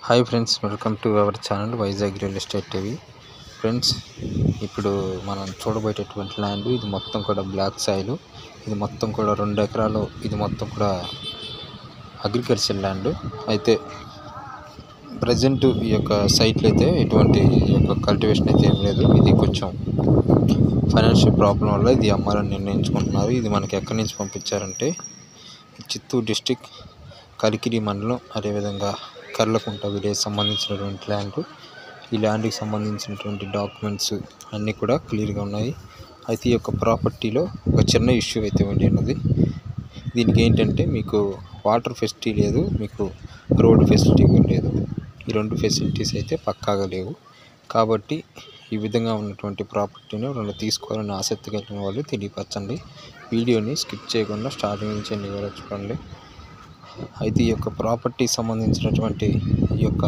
hi friends welcome to our channel Vizag real estate TV friends ఇప్పుడు మనం చూడబోయేటటువంటి land ఇది మొత్తం కూడా బ్లాక్ సాయిల్ ఇది మొత్తం కూడా రెండు ఎకరాలు ఇది మొత్తం కూడా అగ్రికల్చర్ ల్యాండ్ అయితే ప్రజెంట్ ఈ యొక్క సైట్లో అయితే ఎటువంటి ఈ యొక్క కల్టివేషన్ అయితే ఏం లేదు ఇది కొంచెం ఫైనాన్షియల్ ప్రాబ్లం వల్ల ఇది అమ్మాలని నిర్ణయించుకుంటున్నారు ఇది మనకి ఎక్కడి నుంచి పంపించారంటే చిత్తూరు డిస్టిక్ కలికిరి మండలం అదేవిధంగా కర్లకుంట విలేజ్ సంబంధించినటువంటి ల్యాండ్ ఈ ల్యాండ్కి సంబంధించినటువంటి డాక్యుమెంట్స్ అన్నీ కూడా క్లియర్గా ఉన్నాయి అయితే ఈ యొక్క ప్రాపర్టీలో ఒక చిన్న ఇష్యూ అయితే ఉండి ఉన్నది దీనికి ఏంటంటే మీకు వాటర్ ఫెసిలిటీ లేదు మీకు రోడ్ ఫెసిలిటీ కూడా లేదు ఈ రెండు ఫెసిలిటీస్ అయితే పక్కాగా లేవు కాబట్టి ఈ విధంగా ఉన్నటువంటి ప్రాపర్టీని రెండు తీసుకోవాలని ఆసక్తి కలిగిన వాళ్ళు తెలియపరచండి వీడియోని స్కిప్ చేయకుండా స్టార్టింగ్ నుంచి ఎన్ని వరకు చూడండి అయితే ఈ యొక్క ప్రాపర్టీ సంబంధించినటువంటి ఈ యొక్క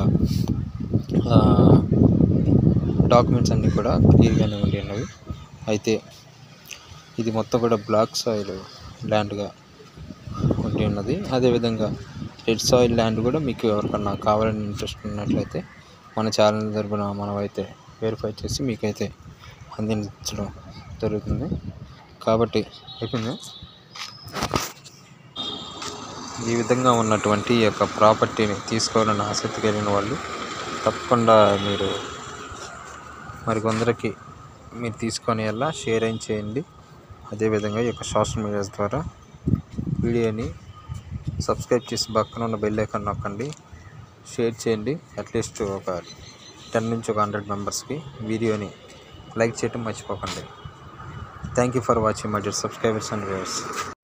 డాక్యుమెంట్స్ అన్నీ కూడా క్లియర్గానే ఉండి ఉన్నవి అయితే ఇది మొత్తం కూడా బ్లాక్ సాయిల్ ల్యాండ్గా ఉండి ఉన్నది అదేవిధంగా రెడ్ సాయిల్ ల్యాండ్ కూడా మీకు ఎవరికన్నా కావాలని ఇంట్రెస్ట్ ఉన్నట్లయితే మన ఛానల్ తరపున మనమైతే వెరిఫై చేసి మీకైతే అందించడం జరుగుతుంది కాబట్టి అయిపోయింది ఈ విధంగా ఉన్నటువంటి ఈ యొక్క ప్రాపర్టీని తీసుకోవాలని ఆసక్తి కలిగిన వాళ్ళు తప్పకుండా మీరు మరికొందరికి మీరు తీసుకొని వెళ్ళా షేర్ అయిన చేయండి అదేవిధంగా ఈ యొక్క సోషల్ మీడియాస్ ద్వారా వీడియోని సబ్స్క్రైబ్ చేసి పక్కన ఉన్న బెల్ ఐకాన్ నొక్కండి షేర్ చేయండి అట్లీస్ట్ ఒక టెన్ నుంచి ఒక హండ్రెడ్ మెంబర్స్కి వీడియోని లైక్ చేయడం మర్చిపోకండి thank you for watching my dear subscribers and viewers